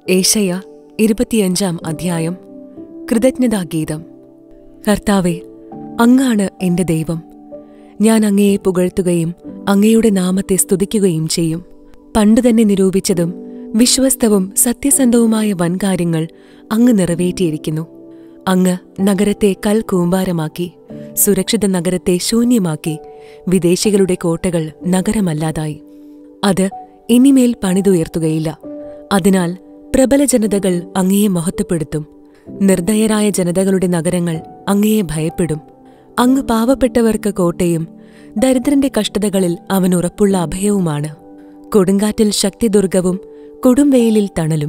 ഏഷയ ഇരുപത്തിയഞ്ചാം അധ്യായം കൃതജ്ഞതാഗീതം കർത്താവെ അങ്ങാണ് എന്റെ ദൈവം ഞാൻ അങ്ങയെ പുകഴ്ത്തുകയും അങ്ങയുടെ നാമത്തെ സ്തുതിക്കുകയും ചെയ്യും പണ്ടുതന്നെ നിരൂപിച്ചതും വിശ്വസ്തവും സത്യസന്ധവുമായ വൻകാര്യങ്ങൾ അങ്ങ് നിറവേറ്റിയിരിക്കുന്നു അങ്ങ് നഗരത്തെ കൽക്കൂമ്പാരമാക്കി സുരക്ഷിത നഗരത്തെ ശൂന്യമാക്കി വിദേശികളുടെ കോട്ടകൾ നഗരമല്ലാതായി അത് ഇനിമേൽ പണിതുയർത്തുകയില്ല അതിനാൽ പ്രബല ജനതകൾ അങ്ങയെ മഹത്വപ്പെടുത്തും നിർദയരായ ജനതകളുടെ നഗരങ്ങൾ അങ്ങയെ ഭയപ്പെടും അങ്ങ് പാവപ്പെട്ടവർക്ക് കോട്ടയും ദരിദ്രന്റെ കഷ്ടതകളിൽ അവൻ ഉറപ്പുള്ള അഭയവുമാണ് കൊടുങ്കാറ്റിൽ ശക്തിദുർഗവും കൊടുംവെയിലിൽ തണലും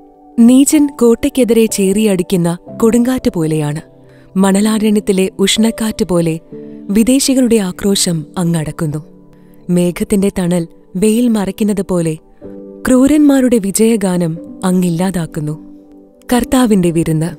നീചൻ കോട്ടയ്ക്കെതിരെ ചേറിയടിക്കുന്ന കൊടുങ്കാറ്റ് പോലെയാണ് മണലാരണ്യത്തിലെ ഉഷ്ണക്കാറ്റ് പോലെ വിദേശികളുടെ ആക്രോശം അങ്ങടക്കുന്നു മേഘത്തിന്റെ തണൽ വെയിൽ മറയ്ക്കുന്നത് പോലെ ക്രൂരന്മാരുടെ വിജയഗാനം അങ്ങില്ലാതാക്കുന്നു കർത്താവിന്റെ വിരുന്ന്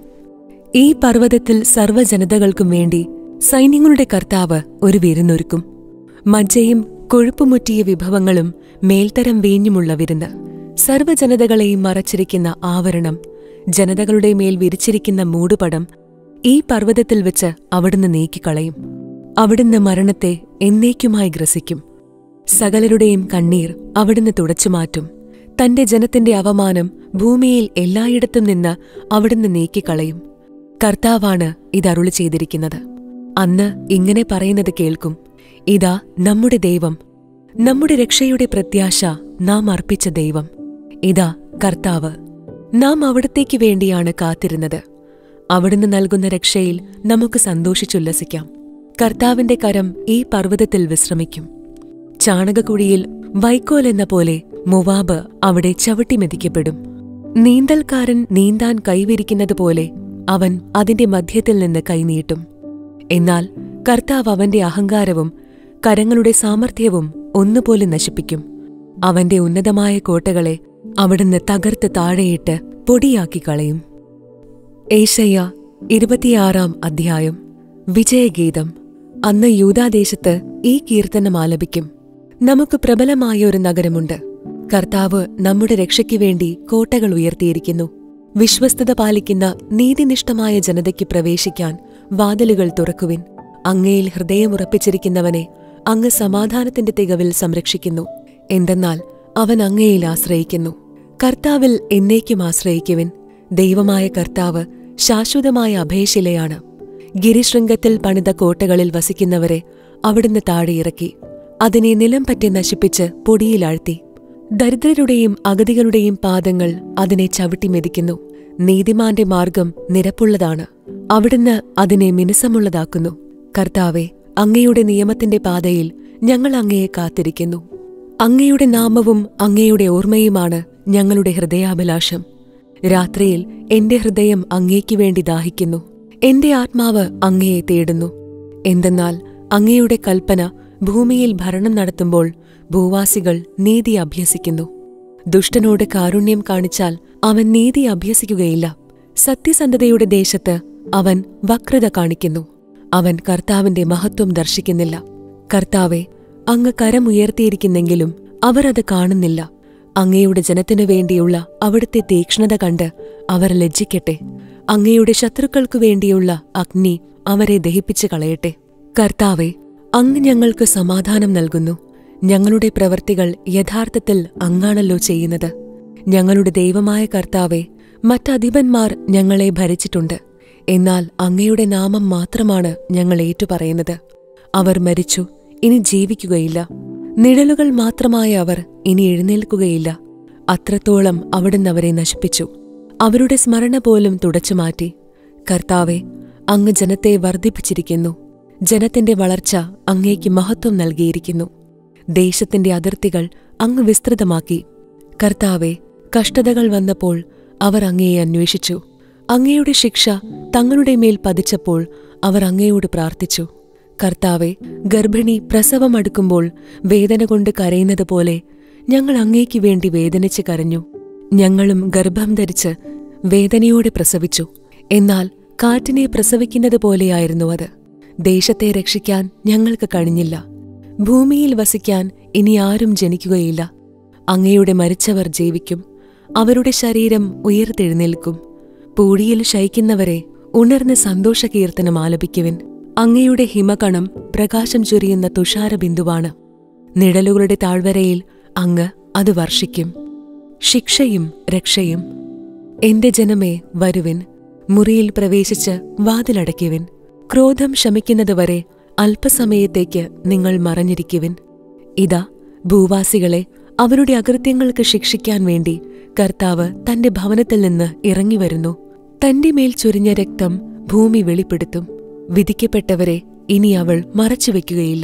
ഈ പർവ്വതത്തിൽ സർവ്വജനതകൾക്കും വേണ്ടി സൈന്യങ്ങളുടെ കർത്താവ് ഒരു വിരുന്നൊരുക്കും മജ്ജയും കൊഴുപ്പുമുറ്റിയ വിഭവങ്ങളും മേൽത്തരം വീഞ്ഞുമുള്ള വിരുന്ന് സർവ്വജനതകളെയും മറച്ചിരിക്കുന്ന ആവരണം ജനതകളുടെ മേൽ വിരിച്ചിരിക്കുന്ന മൂടുപടം ഈ പർവ്വതത്തിൽ വെച്ച് അവിടുന്ന് നീക്കിക്കളയും അവിടുന്ന് മരണത്തെ എന്നേക്കുമായി ഗ്രസിക്കും സകലരുടെയും കണ്ണീർ അവിടുന്ന് തുടച്ചുമാറ്റും തന്റെ ജനത്തിന്റെ അവമാനം ഭൂമിയിൽ എല്ലായിടത്തും നിന്ന് അവിടുന്ന് നീക്കിക്കളയും കർത്താവാണ് ഇതരുളി ചെയ്തിരിക്കുന്നത് അന്ന് ഇങ്ങനെ പറയുന്നത് കേൾക്കും ഇതാ നമ്മുടെ ദൈവം നമ്മുടെ രക്ഷയുടെ പ്രത്യാശ നാം അർപ്പിച്ച ദൈവം ഇതാ കർത്താവ് നാം അവിടത്തേക്ക് വേണ്ടിയാണ് കാത്തിരുന്നത് അവിടുന്ന് നൽകുന്ന രക്ഷയിൽ നമുക്ക് സന്തോഷിച്ചുല്ലസിക്കാം കർത്താവിന്റെ കരം ഈ പർവ്വതത്തിൽ വിശ്രമിക്കും ചാണകക്കുഴിയിൽ വൈക്കോൽ എന്ന പോലെ മുവാബ് അവിടെ ചവിട്ടിമെതിക്കപ്പെടും നീന്തൽക്കാരൻ നീന്താൻ കൈവിരിക്കുന്നത് പോലെ അവൻ അതിന്റെ മധ്യത്തിൽ നിന്ന് കൈനീട്ടും എന്നാൽ കർത്താവ് അവന്റെ അഹങ്കാരവും കരങ്ങളുടെ സാമർഥ്യവും ഒന്നുപോലെ നശിപ്പിക്കും അവന്റെ ഉന്നതമായ കോട്ടകളെ അവിടുന്ന് തകർത്ത് താഴെയിട്ട് പൊടിയാക്കി കളയും ഏഷയ്യ ഇരുപത്തിയാറാം അധ്യായം വിജയഗീതം അന്ന് യൂദാദേശത്ത് ഈ കീർത്തനം ആലപിക്കും നമുക്ക് പ്രബലമായ ഒരു നഗരമുണ്ട് കർത്താവ് നമ്മുടെ രക്ഷയ്ക്ക് വേണ്ടി കോട്ടകൾ ഉയർത്തിയിരിക്കുന്നു വിശ്വസ്തത പാലിക്കുന്ന നീതിനിഷ്ഠമായ ജനതയ്ക്ക് പ്രവേശിക്കാൻ വാതിലുകൾ തുറക്കുവിൻ അങ്ങയിൽ ഹൃദയമുറപ്പിച്ചിരിക്കുന്നവനെ അങ്ങ് സമാധാനത്തിന്റെ തികവിൽ സംരക്ഷിക്കുന്നു എന്തെന്നാൽ അവൻ അങ്ങയിൽ ആശ്രയിക്കുന്നു കർത്താവിൽ എന്നേക്കും ആശ്രയിക്കുവിൻ ദൈവമായ കർത്താവ് ശാശ്വതമായ അഭയശിലയാണ് ഗിരിശൃംഗത്തിൽ പണിത കോട്ടകളിൽ വസിക്കുന്നവരെ അവിടുന്ന് താഴെയിറക്കി അതിനെ നിലം പറ്റി നശിപ്പിച്ച് പൊടിയിലാഴ്ത്തി ദരിദ്രരുടെയും അഗതികളുടെയും പാദങ്ങൾ അതിനെ ചവിട്ടി മെതിക്കുന്നു നീതിമാന്റെ മാർഗം നിരപ്പുള്ളതാണ് അവിടുന്ന് അതിനെ മിനുസമുള്ളതാക്കുന്നു കർത്താവെ അങ്ങയുടെ നിയമത്തിന്റെ പാതയിൽ ഞങ്ങൾ അങ്ങയെ കാത്തിരിക്കുന്നു അങ്ങയുടെ നാമവും അങ്ങയുടെ ഓർമ്മയുമാണ് ഞങ്ങളുടെ ഹൃദയാഭിലാഷം രാത്രിയിൽ എന്റെ ഹൃദയം അങ്ങേക്കു വേണ്ടി ദാഹിക്കുന്നു എന്റെ ആത്മാവ് അങ്ങയെ തേടുന്നു എന്തെന്നാൽ അങ്ങയുടെ കൽപ്പന ഭൂമിയിൽ ഭരണം നടത്തുമ്പോൾ ഭൂവാസികൾ നീതി അഭ്യസിക്കുന്നു ദുഷ്ടനോട് കാരുണ്യം കാണിച്ചാൽ അവൻ നീതി അഭ്യസിക്കുകയില്ല സത്യസന്ധതയുടെ ദേശത്ത് അവൻ വക്രത കാണിക്കുന്നു അവൻ കർത്താവിന്റെ മഹത്വം ദർശിക്കുന്നില്ല കർത്താവെ അങ്ങ് കരമുയർത്തിയിരിക്കുന്നെങ്കിലും അവർ അത് കാണുന്നില്ല അങ്ങയുടെ ജനത്തിനു വേണ്ടിയുള്ള അവിടുത്തെ തീക്ഷ്ണത കണ്ട് അവർ ലജ്ജിക്കട്ടെ അങ്ങയുടെ ശത്രുക്കൾക്കു വേണ്ടിയുള്ള അഗ്നി അവരെ ദഹിപ്പിച്ചു കളയട്ടെ കർത്താവെ അങ്ങ് ഞങ്ങൾക്ക് സമാധാനം നൽകുന്നു ഞങ്ങളുടെ പ്രവൃത്തികൾ യഥാർത്ഥത്തിൽ അങ്ങാണല്ലോ ചെയ്യുന്നത് ഞങ്ങളുടെ ദൈവമായ കർത്താവെ മറ്റധിപന്മാർ ഞങ്ങളെ ഭരിച്ചിട്ടുണ്ട് എന്നാൽ അങ്ങയുടെ നാമം മാത്രമാണ് ഞങ്ങൾ ഏറ്റുപറയുന്നത് അവർ മരിച്ചു ഇനി ജീവിക്കുകയില്ല നിഴലുകൾ മാത്രമായ അവർ ഇനി എഴുന്നേൽക്കുകയില്ല അത്രത്തോളം അവിടുന്ന് അവരെ നശിപ്പിച്ചു അവരുടെ സ്മരണ പോലും തുടച്ചുമാറ്റി കർത്താവെ അങ്ങ് ജനത്തെ വർദ്ധിപ്പിച്ചിരിക്കുന്നു ജനത്തിന്റെ വളർച്ച അങ്ങേക്ക് മഹത്വം നൽകിയിരിക്കുന്നു ദേശത്തിന്റെ അതിർത്തികൾ അങ്ങ് വിസ്തൃതമാക്കി കർത്താവെ കഷ്ടതകൾ വന്നപ്പോൾ അവർ അങ്ങയെ അന്വേഷിച്ചു അങ്ങയുടെ ശിക്ഷ തങ്ങളുടെ മേൽ പതിച്ചപ്പോൾ അവർ അങ്ങയോട് പ്രാർത്ഥിച്ചു കർത്താവെ ഗർഭിണി പ്രസവമടുക്കുമ്പോൾ വേദന കൊണ്ട് കരയുന്നത് പോലെ ഞങ്ങൾ അങ്ങേക്ക് വേണ്ടി വേദനിച്ച് കരഞ്ഞു ഞങ്ങളും ഗർഭം ധരിച്ച് വേദനയോടെ പ്രസവിച്ചു എന്നാൽ കാറ്റിനെ പ്രസവിക്കുന്നത് പോലെയായിരുന്നു അത് ദേശത്തെ രക്ഷിക്കാൻ ഞങ്ങൾക്ക് കഴിഞ്ഞില്ല ഭൂമിയിൽ വസിക്കാൻ ഇനി ആരും ജനിക്കുകയില്ല അങ്ങയുടെ മരിച്ചവർ ജീവിക്കും അവരുടെ ശരീരം ഉയർത്തെഴുന്നേൽക്കും പൂഴിയിൽ ശയിക്കുന്നവരെ ഉണർന്ന് സന്തോഷകീർത്തനം ആലപിക്കുവിൻ അങ്ങയുടെ ഹിമകണം പ്രകാശം ചൊരിയുന്ന തുഷാരബിന്ദുവാണ് നിഴലുകളുടെ താഴ്വരയിൽ അങ്ങ് അത് വർഷിക്കും ശിക്ഷയും രക്ഷയും എന്റെ ജനമേ വരുവിൻ മുറിയിൽ പ്രവേശിച്ച് വാതിലടയ്ക്കുവിൻ ക്രോധം ശമിക്കുന്നതുവരെ അല്പസമയത്തേക്ക് നിങ്ങൾ മറഞ്ഞിരിക്കുവിൻ ഇതാ ഭൂവാസികളെ അവരുടെ അകൃത്യങ്ങൾക്ക് ശിക്ഷിക്കാൻ വേണ്ടി കർത്താവ് തന്റെ ഭവനത്തിൽ നിന്ന് ഇറങ്ങിവരുന്നു തന്റെ മേൽ ചൊരിഞ്ഞ രക്തം ഭൂമി വെളിപ്പെടുത്തും വിധിക്കപ്പെട്ടവരെ ഇനി അവൾ മറച്ചുവെക്കുകയില്ല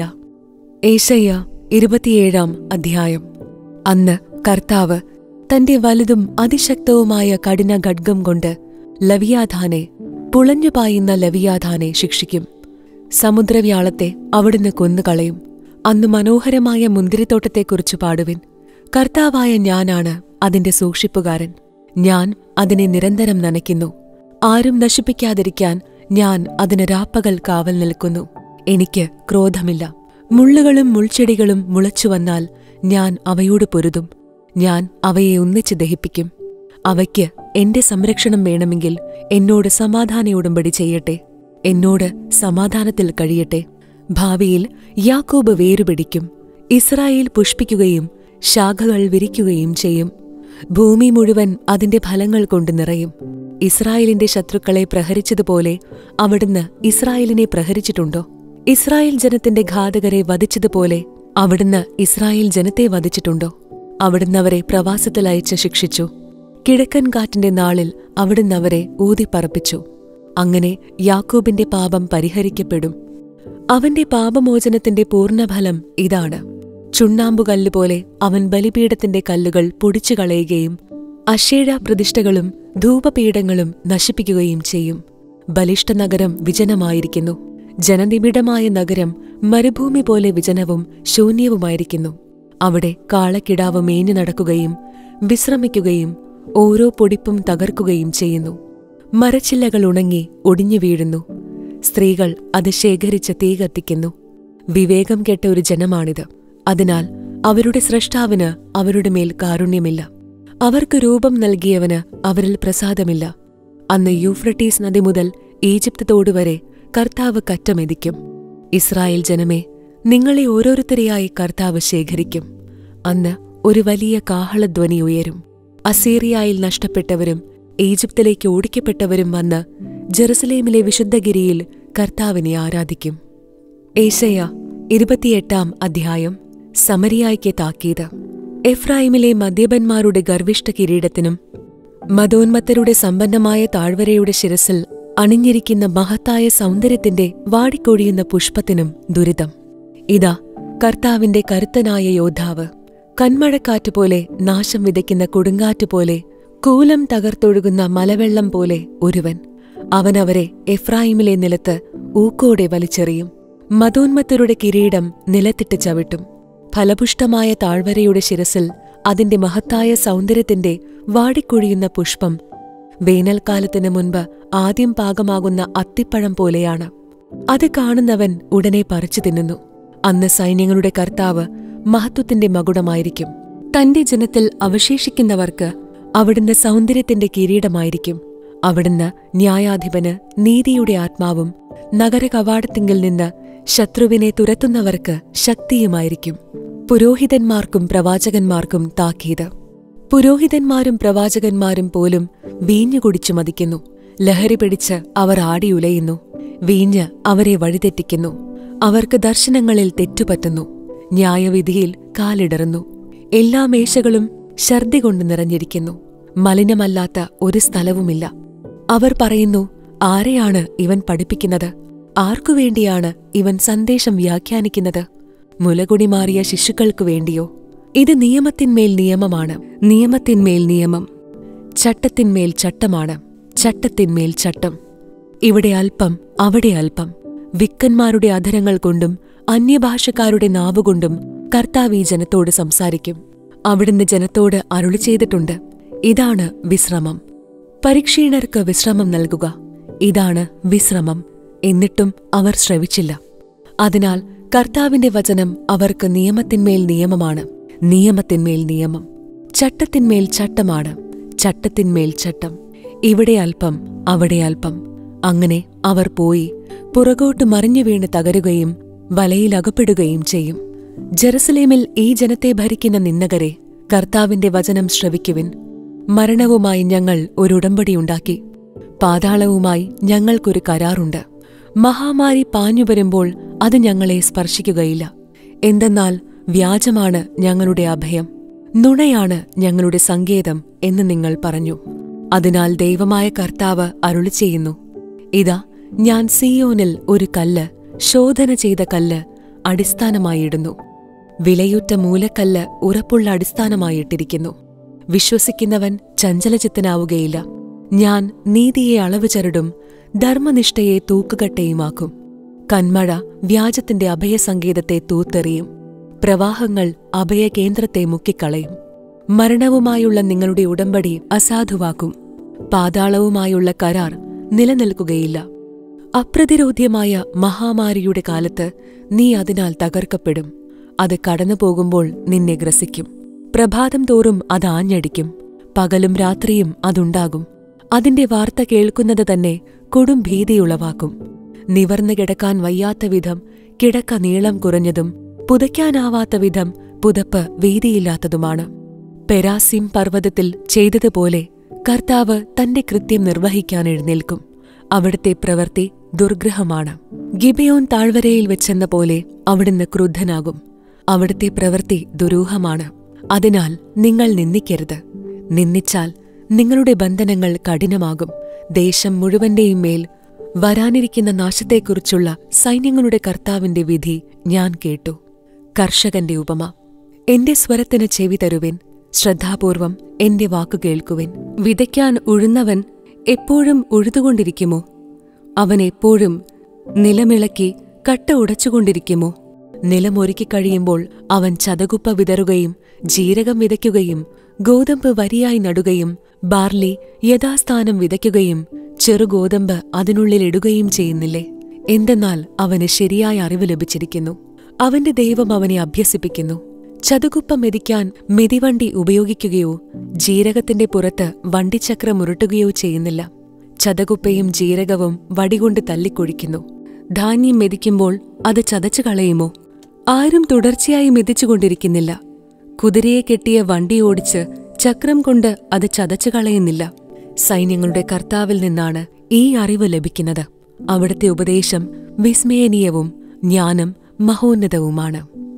ഏശയ്യ ഇരുപത്തിയേഴാം അധ്യായം അന്ന് കർത്താവ് തന്റെ വലുതും അതിശക്തവുമായ കഠിന ഖഡ്ഗം കൊണ്ട് ലവിയാധാനെ പുളഞ്ഞുപായുന്ന ലവിയാധാനെ ശിക്ഷിക്കും സമുദ്രവ്യാളത്തെ അവിടുന്ന് കൊന്നുകളയും അന്ന് മനോഹരമായ മുന്തിരിത്തോട്ടത്തെക്കുറിച്ച് പാടുവിൻ കർത്താവായ ഞാനാണ് അതിന്റെ സൂക്ഷിപ്പുകാരൻ ഞാൻ അതിനെ നിരന്തരം നനയ്ക്കുന്നു ആരും നശിപ്പിക്കാതിരിക്കാൻ ഞാൻ അതിന് രാപ്പകൽ കാവൽ നിൽക്കുന്നു എനിക്ക് ക്രോധമില്ല മുള്ളുകളും മുൾച്ചെടികളും മുളച്ചു വന്നാൽ ഞാൻ അവയോട് പൊരുതും ഞാൻ അവയെ ഒന്നിച്ച് ദഹിപ്പിക്കും അവയ്ക്ക് എന്റെ സംരക്ഷണം വേണമെങ്കിൽ എന്നോട് സമാധാന ഉടമ്പടി ചെയ്യട്ടെ എന്നോട് സമാധാനത്തിൽ കഴിയട്ടെ ഭാവിയിൽ യാക്കോബ് വേരുപിടിക്കും ഇസ്രായേൽ പുഷ്പിക്കുകയും ശാഖകൾ വിരിക്കുകയും ചെയ്യും ഭൂമി മുഴുവൻ അതിന്റെ ഫലങ്ങൾ കൊണ്ട് നിറയും ഇസ്രായേലിന്റെ ശത്രുക്കളെ പ്രഹരിച്ചതുപോലെ അവിടുന്ന് ഇസ്രായേലിനെ പ്രഹരിച്ചിട്ടുണ്ടോ ഇസ്രായേൽ ജനത്തിന്റെ ഘാതകരെ വധിച്ചതുപോലെ അവിടുന്ന് ഇസ്രായേൽ ജനത്തെ വധിച്ചിട്ടുണ്ടോ അവിടുന്ന് അവരെ പ്രവാസത്തിൽ അയച്ച് ശിക്ഷിച്ചു കിഴക്കൻ കാറ്റിന്റെ നാളിൽ അവിടുന്ന് അവരെ ഊതിപ്പറപ്പിച്ചു അങ്ങനെ യാക്കോബിന്റെ പാപം പരിഹരിക്കപ്പെടും അവന്റെ പാപമോചനത്തിന്റെ പൂർണ്ണഫലം ഇതാണ് ചുണ്ണാമ്പുകല്ല് പോലെ അവൻ ബലിപീഠത്തിന്റെ കല്ലുകൾ പൊടിച്ചു കളയുകയും അശേഴ പ്രതിഷ്ഠകളും ധൂപപീഠങ്ങളും നശിപ്പിക്കുകയും ചെയ്യും ബലിഷ്ഠ നഗരം വിജനമായിരിക്കുന്നു ജനനിബിഡമായ നഗരം മരുഭൂമി പോലെ വിജനവും ശൂന്യവുമായിരിക്കുന്നു അവിടെ കാളക്കിടാവ് മേഞ്ഞു നടക്കുകയും വിശ്രമിക്കുകയും ഓരോ പൊടിപ്പും തകർക്കുകയും ചെയ്യുന്നു മരച്ചില്ലകൾ ഉണങ്ങി ഒടിഞ്ഞു വീഴുന്നു സ്ത്രീകൾ അത് ശേഖരിച്ച് തീ കത്തിക്കുന്നു വിവേകം കെട്ട ഒരു ജനമാണിത് അതിനാൽ അവരുടെ സ്രഷ്ടാവിന് അവരുടെ മേൽ കാരുണ്യമില്ല അവർക്ക് രൂപം നൽകിയവന് അവരിൽ പ്രസാദമില്ല അന്ന് യൂഫ്രട്ടീസ് നദി മുതൽ ഈജിപ്ത് തോട് വരെ കർത്താവ് കറ്റമെതിക്കും ഇസ്രായേൽ ജനമേ നിങ്ങളെ ഓരോരുത്തരെയായി കർത്താവ് ശേഖരിക്കും അന്ന് ഒരു വലിയ കാഹളധ്വനി ഉയരും അസീറിയായിൽ നഷ്ടപ്പെട്ടവരും ഈജിപ്തിലേക്ക് ഓടിക്കപ്പെട്ടവരും വന്ന് ജെറുസലേമിലെ വിശുദ്ധഗിരിയിൽ കർത്താവിനെ ആരാധിക്കും ഏശയ്യ ഇരുപത്തിയെട്ടാം അധ്യായം സമരിയായ്ക്ക് താക്കീത് എഫ്രായിമിലെ മദ്യപന്മാരുടെ ഗർവിഷ്ഠ കിരീടത്തിനും മതോന്മത്തരുടെ സമ്പന്നമായ താഴ്വരയുടെ ശിരസിൽ അണിഞ്ഞിരിക്കുന്ന മഹത്തായ സൗന്ദര്യത്തിന്റെ വാടിക്കൊഴിയുന്ന പുഷ്പത്തിനും ദുരിതം ഇതാ കർത്താവിന്റെ കരുത്തനായ യോദ്ധാവ് കന്മഴക്കാറ്റുപോലെ നാശം വിതയ്ക്കുന്ന കൊടുങ്കാറ്റുപോലെ കൂലം തകർത്തൊഴുകുന്ന മലവെള്ളം പോലെ ഒരുവൻ അവനവരെ എഫ്രായിമിലെ നിലത്ത് ഊക്കോടെ വലിച്ചെറിയും മതോന്മത്തരുടെ കിരീടം നിലത്തിട്ട് ചവിട്ടും ഫലപുഷ്ടമായ താഴ്വരയുടെ ശിരസിൽ അതിന്റെ മഹത്തായ സൗന്ദര്യത്തിന്റെ വാടിക്കൊഴിയുന്ന പുഷ്പം വേനൽക്കാലത്തിന് മുൻപ് ആദ്യം പാകമാകുന്ന അത്തിപ്പഴം പോലെയാണ് അത് കാണുന്നവൻ ഉടനെ പറിച്ചു തിന്നുന്നു അന്ന് സൈന്യങ്ങളുടെ കർത്താവ് മഹത്വത്തിന്റെ മകുടമായിരിക്കും തന്റെ ജനത്തിൽ അവശേഷിക്കുന്നവർക്ക് അവിടുന്ന് സൗന്ദര്യത്തിന്റെ കിരീടമായിരിക്കും അവിടുന്ന് ന്യായാധിപന് നീതിയുടെ ആത്മാവും നഗരകവാടത്തിങ്കിൽ നിന്ന് ശത്രുവിനെ തുരത്തുന്നവർക്ക് ശക്തിയുമായിരിക്കും പുരോഹിതന്മാർക്കും പ്രവാചകന്മാർക്കും താക്കീത് പുരോഹിതന്മാരും പ്രവാചകന്മാരും പോലും വീഞ്ഞു കുടിച്ചു മതിക്കുന്നു ലഹരി പിടിച്ച് അവർ ആടിയുലയുന്നു വീഞ്ഞ് അവരെ വഴിതെറ്റിക്കുന്നു അവർക്ക് ദർശനങ്ങളിൽ തെറ്റുപറ്റുന്നു ന്യായവിധിയിൽ കാലിടറുന്നു എല്ലാ മേശകളും ഛർദി കൊണ്ട് നിറഞ്ഞിരിക്കുന്നു മലിനമല്ലാത്ത ഒരു സ്ഥലവുമില്ല അവർ പറയുന്നു ആരെയാണ് ഇവൻ പഠിപ്പിക്കുന്നത് ആർക്കുവേണ്ടിയാണ് ഇവൻ സന്ദേശം വ്യാഖ്യാനിക്കുന്നത് മുലകുടി മാറിയ ശിശുക്കൾക്കു വേണ്ടിയോ ഇത് നിയമത്തിന്മേൽ നിയമമാണ് നിയമത്തിന്മേൽ നിയമം ചട്ടത്തിന്മേൽ ചട്ടമാണ് ചട്ടത്തിന്മേൽ ചട്ടം ഇവിടെ അല്പം അവിടെ അല്പം വിക്കന്മാരുടെ അധരങ്ങൾ കൊണ്ടും അന്യഭാഷക്കാരുടെ നാവുകൊണ്ടും കർത്താവ് ഈ ജനത്തോട് സംസാരിക്കും അവിടുന്ന് ജനത്തോട് അരുളി ചെയ്തിട്ടുണ്ട് ഇതാണ് വിശ്രമം പരിക്ഷീണർക്ക് വിശ്രമം നൽകുക ഇതാണ് വിശ്രമം എന്നിട്ടും അവർ ശ്രവിച്ചില്ല അതിനാൽ കർത്താവിന്റെ വചനം അവർക്ക് നിയമത്തിന്മേൽ നിയമമാണ് നിയമത്തിന്മേൽ നിയമം ചട്ടത്തിന്മേൽ ചട്ടമാണ് ചട്ടത്തിന്മേൽ ചട്ടം ഇവിടെ അല്പം അവിടെ അല്പം അങ്ങനെ അവർ പോയി പുറകോട്ട് മറിഞ്ഞു വീണ് തകരുകയും വലയിലകപ്പെടുകയും ചെയ്യും ജെറുസലേമിൽ ഈ ജനത്തെ ഭരിക്കുന്ന നിന്ദകരെ കർത്താവിന്റെ വചനം ശ്രവിക്കുവിൻ മരണവുമായി ഞങ്ങൾ ഒരു ഉടമ്പടിയുണ്ടാക്കി പാതാളവുമായി ഞങ്ങൾക്കൊരു കരാറുണ്ട് മഹാമാരി പാഞ്ഞു വരുമ്പോൾ അത് ഞങ്ങളെ സ്പർശിക്കുകയില്ല എന്തെന്നാൽ വ്യാജമാണ് ഞങ്ങളുടെ അഭയം നുണയാണ് ഞങ്ങളുടെ സങ്കേതം എന്ന് നിങ്ങൾ പറഞ്ഞു അതിനാൽ ദൈവമായ കർത്താവ് അരുളി ചെയ്യുന്നു ഇതാ ഞാൻ സിയോനിൽ ഒരു കല്ല് ശോധന ചെയ്ത കല്ല് അടിസ്ഥാനമായിടുന്നു വിലയുറ്റ മൂലക്കല്ല് ഉറപ്പുള്ള അടിസ്ഥാനമായിട്ടിരിക്കുന്നു വിശ്വസിക്കുന്നവൻ ചഞ്ചലചിത്തനാവുകയില്ല ഞാൻ നീതിയെ അളവ് ചരടും ധർമ്മനിഷ്ഠയെ തൂക്കുകട്ടയുമാക്കും കന്മഴ വ്യാജത്തിന്റെ അഭയസങ്കേതത്തെ തൂത്തെറിയും പ്രവാഹങ്ങൾ അഭയകേന്ദ്രത്തെ മുക്കിക്കളയും മരണവുമായുള്ള നിങ്ങളുടെ ഉടമ്പടി അസാധുവാക്കും പാതാളവുമായുള്ള കരാർ നിലനിൽക്കുകയില്ല അപ്രതിരോധ്യമായ മഹാമാരിയുടെ കാലത്ത് നീ അതിനാൽ തകർക്കപ്പെടും അത് കടന്നുപോകുമ്പോൾ നിന്നെ ഗ്രസിക്കും പ്രഭാതം തോറും അത് ആഞ്ഞടിക്കും പകലും രാത്രിയും അതുണ്ടാകും അതിന്റെ വാർത്ത കേൾക്കുന്നത് തന്നെ കൊടും ഭീതിയുളവാക്കും നിവർന്നു കിടക്കാൻ വയ്യാത്ത വിധം കിടക്ക നീളം കുറഞ്ഞതും പുതയ്ക്കാനാവാത്ത വിധം പുതപ്പ് വീതിയില്ലാത്തതുമാണ് പെരാസിം പർവ്വതത്തിൽ ചെയ്തതുപോലെ കർത്താവ് തന്റെ കൃത്യം നിർവഹിക്കാൻ എഴുന്നേൽക്കും അവിടുത്തെ പ്രവൃത്തി ദുർഗ്രഹമാണ് ഗിബയോൻ താഴ്വരയിൽ വെച്ചെന്ന പോലെ അവിടുന്ന് ക്രുദ്ധനാകും അവിടുത്തെ പ്രവൃത്തി ദുരൂഹമാണ് അതിനാൽ നിങ്ങൾ നിന്ദിക്കരുത് നിന്ദിച്ചാൽ നിങ്ങളുടെ ബന്ധനങ്ങൾ കഠിനമാകും ദേശം മുഴുവന്റെയും മേൽ വരാനിരിക്കുന്ന നാശത്തെക്കുറിച്ചുള്ള സൈന്യങ്ങളുടെ കർത്താവിന്റെ വിധി ഞാൻ കേട്ടു കർഷകന്റെ ഉപമ എന്റെ സ്വരത്തിന് ചെവി തരുവിൻ ശ്രദ്ധാപൂർവം എന്റെ വാക്കു കേൾക്കുവിൻ വിതയ്ക്കാൻ ഉഴുന്നവൻ എപ്പോഴും ഉഴുതുകൊണ്ടിരിക്കുമോ അവൻ എപ്പോഴും നിലമിളക്കി കട്ട ഉടച്ചുകൊണ്ടിരിക്കുമോ നിലമൊരുക്കി കഴിയുമ്പോൾ അവൻ ചതകുപ്പ വിതറുകയും ജീരകം വിതയ്ക്കുകയും ഗോതമ്പ് വരിയായി നടുകയും ബാർലി യഥാസ്ഥാനം വിതയ്ക്കുകയും ചെറുഗോതമ്പ് അതിനുള്ളിൽ ഇടുകയും ചെയ്യുന്നില്ലേ എന്തെന്നാൽ അവന് ശരിയായ അറിവ് ലഭിച്ചിരിക്കുന്നു അവന്റെ ദൈവം അവനെ അഭ്യസിപ്പിക്കുന്നു ചതുകുപ്പം മെതിക്കാൻ മെതിവണ്ടി ഉപയോഗിക്കുകയോ ജീരകത്തിന്റെ പുറത്ത് വണ്ടിച്ചക്രം ഉരുട്ടുകയോ ചെയ്യുന്നില്ല ചതകുപ്പയും ജീരകവും വടികൊണ്ട് തല്ലിക്കൊഴിക്കുന്നു ധാന്യം മെതിക്കുമ്പോൾ അത് ചതച്ചു കളയുമോ ആരും തുടർച്ചയായി മെതിച്ചുകൊണ്ടിരിക്കുന്നില്ല കുതിരയെ കെട്ടിയ വണ്ടി ഓടിച്ച് ചക്രം കൊണ്ട് അത് ചതച്ചു കളയുന്നില്ല സൈന്യങ്ങളുടെ കർത്താവിൽ നിന്നാണ് ഈ അറിവ് ലഭിക്കുന്നത് അവിടുത്തെ ഉപദേശം വിസ്മയനീയവും ജ്ഞാനം മഹോന്നതവുമാണ്